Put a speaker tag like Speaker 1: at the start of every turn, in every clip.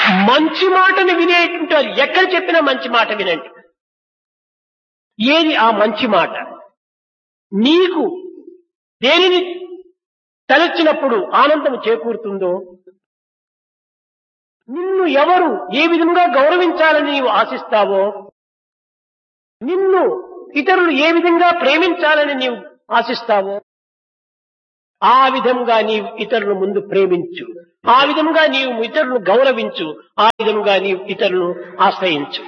Speaker 1: మంచి మాటను వినేటువంటి వారు ఎక్కడ చెప్పినా మంచి మాట వినండి ఏది ఆ మంచి మాట నీకు దేనిని తలచినప్పుడు ఆనందం చేకూరుతుందో నిన్ను ఎవరు ఏ విధంగా గౌరవించాలని నీవు ఆశిస్తావో నిన్ను ఇతరులు ఏ విధంగా ప్రేమించాలని నీవు ఆశిస్తావో ఆ విధంగా నీవు ఇతరుల ముందు ప్రేమించు ఆ విధంగా నీవు ఇతరులను గౌరవించు ఆ విధంగా నీవు ఇతరులను ఆశ్రయించు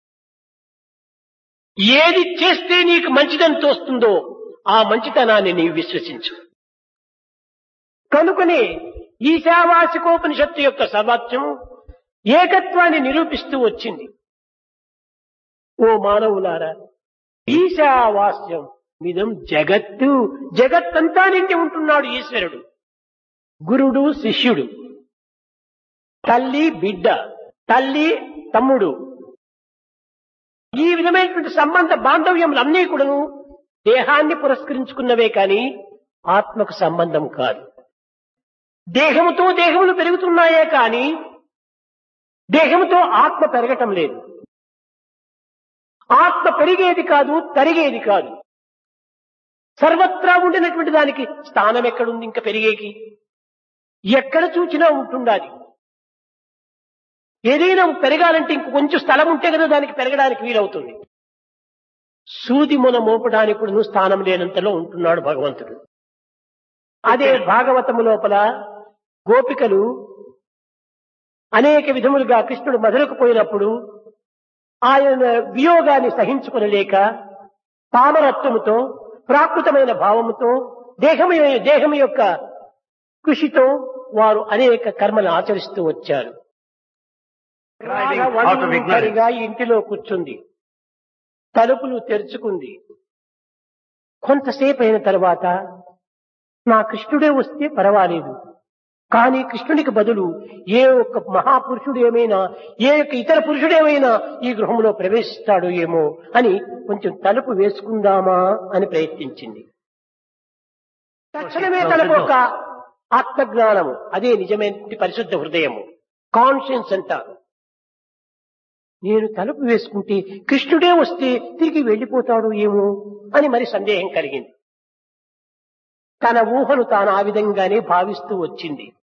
Speaker 1: ఏది చేస్తే నీకు మంచిదని తోస్తుందో ఆ మంచితనాన్ని నీవు విశ్వసించు కనుకనే ఈశావాసికోపనిషత్తు యొక్క సర్వాత్యం ఏకత్వాన్ని నిరూపిస్తూ వచ్చింది ఓ మానవులారా ఈశావాస్యం మిదం జగత్తు జగత్తంతా నిండి ఉంటున్నాడు ఈశ్వరుడు గురుడు శిష్యుడు తల్లి బిడ్డ తల్లి తమ్ముడు ఈ విధమైనటువంటి సంబంధ బాంధవ్యములన్నీ కూడాను దేహాన్ని పురస్కరించుకున్నవే కాని ఆత్మకు సంబంధం కాదు దేహముతో దేహములు పెరుగుతున్నాయే కాని దేహముతో ఆత్మ పెరగటం లేదు ఆత్మ పెరిగేది కాదు తరిగేది కాదు సర్వత్రా ఉండినటువంటి దానికి స్థానం ఎక్కడుంది ఇంకా పెరిగేకి ఎక్కడ చూచినా ఉంటుండాలి ఏదైనా పెరగాలంటే ఇంక కొంచెం స్థలం ఉంటే కదా దానికి పెరగడానికి వీలవుతుంది సూది మొన మోపడానికి కూడా స్థానం లేనంతలో ఉంటున్నాడు భగవంతుడు అదే భాగవతము లోపల గోపికలు అనేక విధములుగా కృష్ణుడు మధురకు పోయినప్పుడు ఆయన వియోగాన్ని సహించుకునలేక పామరత్వముతో ప్రాకృతమైన భావముతో దేహము దేహం యొక్క కృషితో వారు అనేక కర్మలు ఆచరిస్తూ వచ్చారు
Speaker 2: Driving out of ignorance.
Speaker 1: ఒంటరిగా ఇంటిలో కూర్చుంది తలుపులు తెరుచుకుంది కొంతసేపు అయిన తర్వాత నా కృష్ణుడే వస్తే పర్వాలేదు కానీ కృష్ణునికి బదులు ఏ ఒక్క మహాపురుషుడు ఏమైనా ఏ యొక్క ఇతర పురుషుడేమైనా ఈ గృహంలో ప్రవేశిస్తాడు ఏమో అని కొంచెం తలుపు వేసుకుందామా అని ప్రయత్నించింది తక్షణమే తనకు ఒక ఆత్మజ్ఞానము అదే నిజమైన పరిశుద్ధ హృదయము కాన్షియన్స్ అంటారు నేను తలుపు వేసుకుంటే కృష్ణుడే వస్తే తిరిగి వెళ్ళిపోతాడు ఏమో అని మరి సందేహం కలిగింది తన ఊహను తాను ఆ విధంగానే భావిస్తూ వచ్చింది